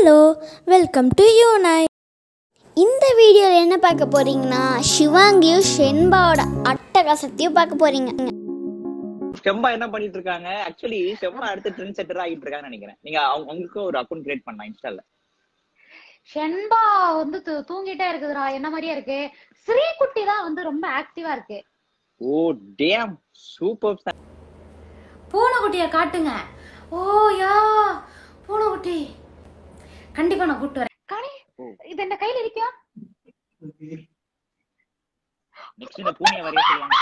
Hello welcome to you நாய் இந்த வீடியோவில் என்ன பார்க்க போறீங்கன்னா சிவாங்கியும் ஷென்பாவோட அட்டகாசத்தையும் பார்க்க போறீங்க செம்பா என்ன பண்ணிட்டு இருக்காங்க ஆக்சுவலி செம்பா அடுத்த ட்ரெண்ட் செட்டர் ஆகிட்டு இருக்காங்கன்னு நினைக்கிறேன் நீங்க அவங்க அவங்களுக்கும் ஒரு அக்கௌண்ட் கிரியேட் பண்ணலாம் இன்ஸ்டால ஷென்பா வந்து தூ- தூங்கிட்டே இருக்குதுடா என்ன மாதிரியே இருக்கு ஸ்ரீகுட்டி தான் வந்து ரொம்ப ஆக்டிவா இருக்கு ஓ டேம் சூப்பர் பூனைக்குட்டிய காட்டுங்க ஓ யா பூனைக்குட்டி கண்டிப்பா நான் கூட்டு வரேன் காணி ஓ. இது என்ன கையில இருக்கா நெக்ஸ்ட் இந்த பூனைய வரைய சொல்லுவாங்க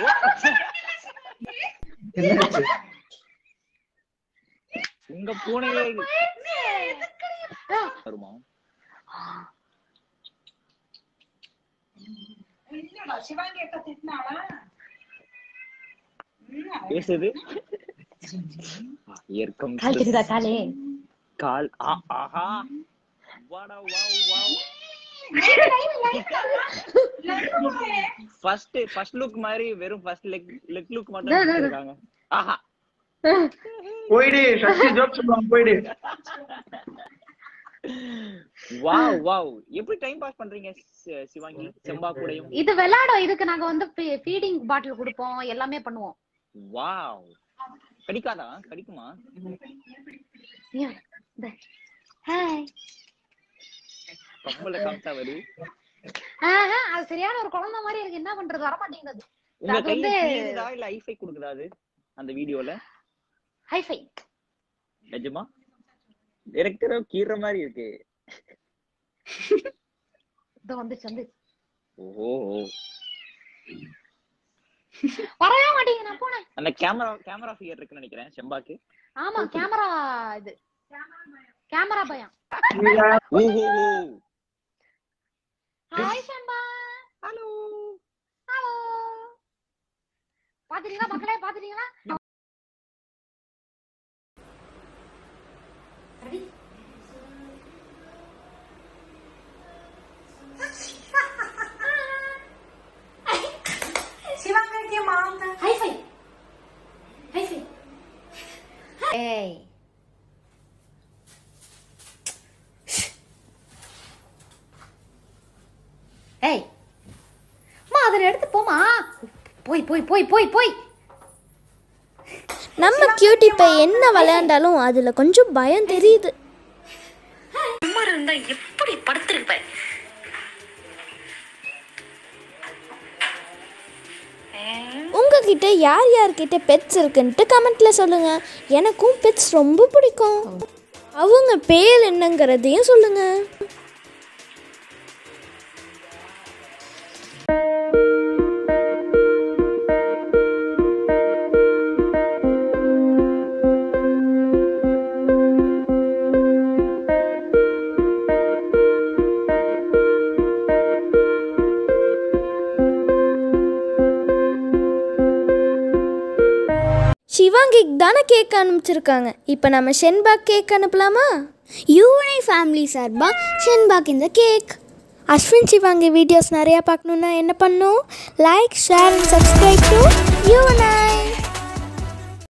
ஓ. உங்க பூனையே வருமா பேசுது இயற்கம் கால் தெரியுதா காலே கால் ஆ ஆஹா வாடா wow wow first first look மாதிரி வெறும் ஃபர்ஸ்ட் லெக் லெக் லுக் மட்டும் வச்சிருக்காங்க ஆஹா போயிடு சக்தி ஜோக் சொல்லுவாங்க போயிடு வாவ் வாவ் எப்படி டைம் பாஸ் பண்றீங்க சி- சிவாங்கி செம்பா கூடயும் இது விளையாடும் இதுக்கு நாங்க வந்து ஃபீடிங் பாட்டில் கொடுப்போம் எல்லாமே பண்ணுவோம் வாவ் கடிக்காதா கடிக்குமா ஹாய் கம்பல காமிச்சா வருது அது சரியான ஒரு குழந்தை மாதிரி இருக்கு என்ன பண்றது வர மாட்டேங்குது உங்க அது கையில வந்து- கீறுதா இல்ல ஐஃபை கொடுக்குதா அது அந்த வீடியோல ஹைஃபை நிஜமா டைரக்டரா கீற மாதிரி இருக்கு இது வந்துச்சு வந்து ஓஹோ வரவே மாட்டேங்குது நான் போனேன் அந்த கேமரா கேமரா ஃபிகர் இருக்குன்னு நினைக்கிறேன் செம்பாக்கு ஆமா கேமரா இது கேமரா பயம் ஓஹோ ஹாய் சம்பா ஹலோ ஹலோ பாத்துட்டீங்களா மக்களே பாத்துட்டீங்களா ஹைஃபை ஹைஃபை ஏய் ஏய் அம்மா அதை எடுத்து போமா போய் போய் போய் போய் போய் நம்ம கியூட்டி பை என்ன விளையாண்டாலும் அதில் கொஞ்சம் பயம் தெரியுது சும்மா இருந்தா எப்படி படுத்திருப்பேன் உங்ககிட்ட யார் யார்கிட்ட பெட்ஸ் இருக்குன்ட்டு கமெண்ட்ல சொல்லுங்க எனக்கும் பெட்ஸ் ரொம்ப பிடிக்கும் அவங்க பேர் என்னங்கிறதையும் சொல்லுங்க சிவாங்கிக்கு தானே கேக் அனுப்பிச்சிருக்காங்க இப்போ நம்ம ஷென்பாக் கேக் அனுப்பலாமா யூனை ஃபேமிலி சார்பாக ஷென்பாக் இந்த கேக் அஸ்வின் சிவாங்கி வீடியோஸ் நிறையா பார்க்கணுன்னா என்ன பண்ணும் like share and subscribe to you நை